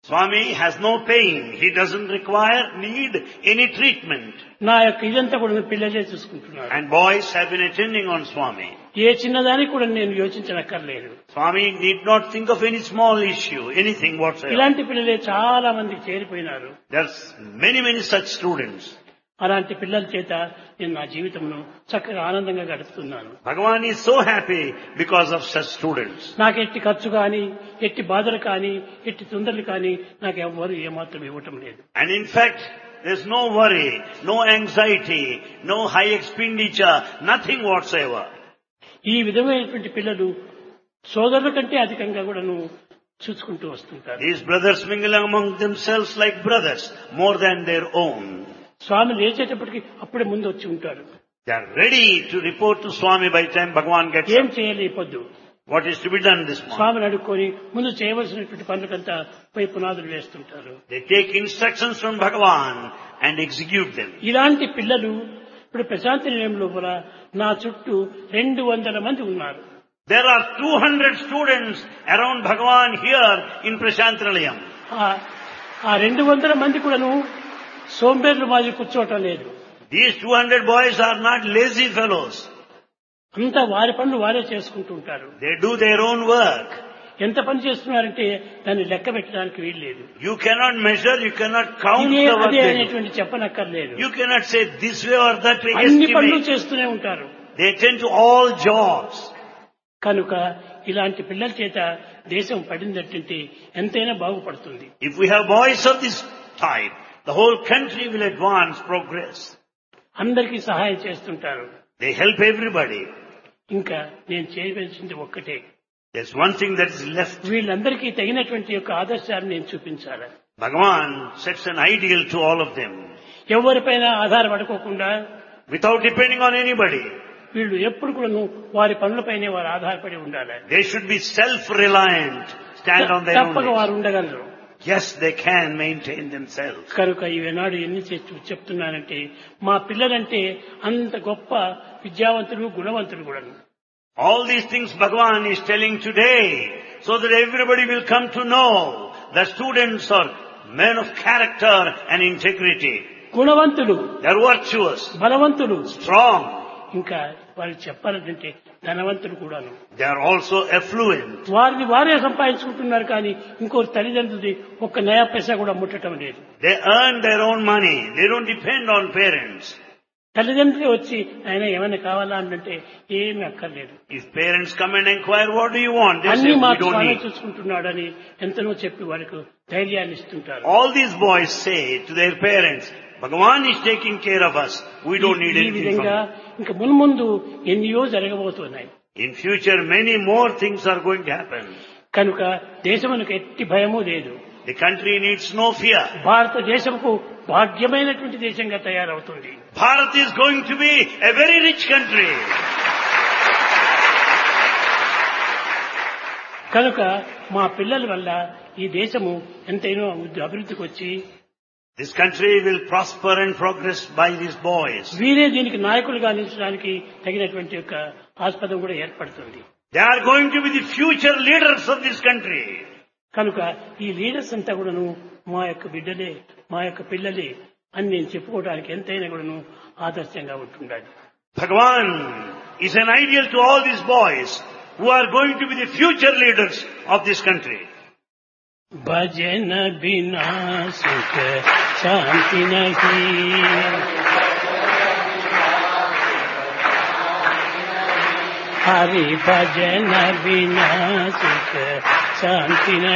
Swami has no pain. He doesn't require, need any treatment. నా యొక్క ఇదంతా కూడా పిల్లలే చూసుకుంటున్నారు And boys have been attending on Swami. ఏ చిన్నదానికి కూడా నేను యోచించనక్కర్లేదు Swami need not think of any small issue, anything whatsoever. ఇలాంటి పిల్లలే చాలా మంది చేరిపోయినారు There's many, many such students. అలాంటి పిల్లల చేత నేను నా జీవితంను చక్కగా ఆనందంగా గడుపుతున్నాను Bhagavan is so happy because of such students. నాకు ఎట్టి ఖర్చు కానీ ఎట్టి బాధలు కానీ ఎట్టి తొందరలు కానీ నాకు ఎవ్వరు ఏమాత్రం ఇవ్వటం లేదు And in fact, there's no worry, no anxiety, no high expenditure, nothing whatsoever. ఈ విధమైనటువంటి పిల్లలు సోదరుల కంటే అధికంగా కూడాను చూసుకుంటూ వస్తుంటారు These brothers mingle among themselves like brothers, more than their own. స్వామి లేచేటప్పటికి అప్పుడే ముందు వచ్చి ఉంటారు They are ready to report to Swami by the time Bhagavan gets ఏం up. చేయాలి ఈ పొద్దు What is to be done this morning? స్వామిని అడుక్కొని ముందు చేయవలసినటువంటి పనులకంతా పై పునాదులు వేస్తుంటారు They take instructions from Bhagavan and execute them. ఇలాంటి పిల్లలు ఇప్పుడు ప్రశాంతి నిలయం లోపల నా చుట్టూ రెండు వందల మంది ఉన్నారు There are 200 students around Bhagavan here in Prashantinalayam. ఆ- ఆ రెండు వందల మంది కూడాను సోంబేర్లు మాది కూర్చోవటం లేదు These 200 boys are not lazy fellows. అంతా వారి పనులు వారే చేసుకుంటూ ఉంటారు They do their own work. ఎంత పని చేస్తున్నారంటే దాన్ని లెక్క పెట్టడానికి వీలు లేదు You cannot measure, you cannot count ఇదే the work అదే they do. అనేటువంటి చెప్పనక్కర్లేదు You cannot say this way or that way, అన్ని పనులు estimate. చేస్తూనే ఉంటారు They attend to all jobs. కనుక ఇలాంటి పిల్లల చేత దేశం పడిందంటే ఎంతైనా బాగుపడుతుంది If we have boys of this type, the whole country will advance, progress. అందరికీ సహాయం చేస్తుంటారు They help everybody. ఇంకా నేను చేయవలసింది ఒక్కటే There's one thing that is left. వీళ్ళందరికీ తగినటువంటి యొక్క ఆదర్శాన్ని నేను చూపించాలి Bhagavan sets an ideal to all of them. ఎవరిపైన ఆధారపడుకోకుండా Without depending on anybody. వీళ్ళు ఎప్పుడు కూడా వారి పనులపైనే వారు ఆధారపడి ఉండాలి They should be self-reliant, stand on their own తప్పక legs. వారు ఉండగలరు Yes, they can maintain themselves. కనుక ఈనాడు ఎన్ని చెప్- చెప్తున్నానంటే మా పిల్లలంటే అంత గొప్ప విద్యావంతులు గుణవంతులు కూడా All these things Bhagavan is telling today so that everybody will come to know the students are men of character and integrity. గుణవంతులు They're virtuous, బలవంతులు strong. ఇంకా వాళ్ళు చెప్పాలంటే ధనవంతులు కూడాను They are also affluent. వారిని వారే సంపాదించుకుంటున్నారు కానీ ఇంకో తల్లిదండ్రులది ఒక్క నయా పైసా కూడా ముట్టడం లేదు They earn their own money. They don't depend on parents. తల్లిదండ్రులే వచ్చి ఆయన ఏమైనా కావాలా అంటే ఏమీ అక్కర్లేదు If parents come and inquire, what do you want? They say, అన్ని we మాకు don't స్వామి need. చూసుకుంటున్నాడని ఎంతనో చెప్పి వారికి ధైర్యాన్ని ఇస్తుంటారు All these boys say to their parents, Bhagavan is taking care of us. We don't need ఈ anything from విధంగా him. ఇంకా మున్ముందు ఎన్నో జరగబోతున్నాయి In future, many more things are going to happen. కనుక దేశమునకు ఎట్టి భయము లేదు The country needs no fear. భారతదేశముకు భాగ్యమైనటువంటి దేశంగా తయారవుతుంది Bharat is going to be a very rich country. కనుక మా పిల్లల వల్ల ఈ దేశము ఎంతైనో అభివృద్ధికి వచ్చి This country will prosper and progress by these boys. వీరే దీనికి నాయకులుగా నిలిచడానికి తగినటువంటి యొక్క ఆస్పదం కూడా ఏర్పడుతుంది They are going to be the future leaders of this country. కనుక ఈ లీడర్స్ అంతా కూడాను మా యొక్క బిడ్డలే మా యొక్క పిల్లలే అని నేను చెప్పుకోవడానికి ఎంతైనా కూడాను ఆదర్శంగా ఉంటుండాలి Bhagavan is an ideal to all these boys who are going to be the future leaders of this country. भजन बिना सुख शांति नहीं हरि भजन बिना सुख शांति नहीं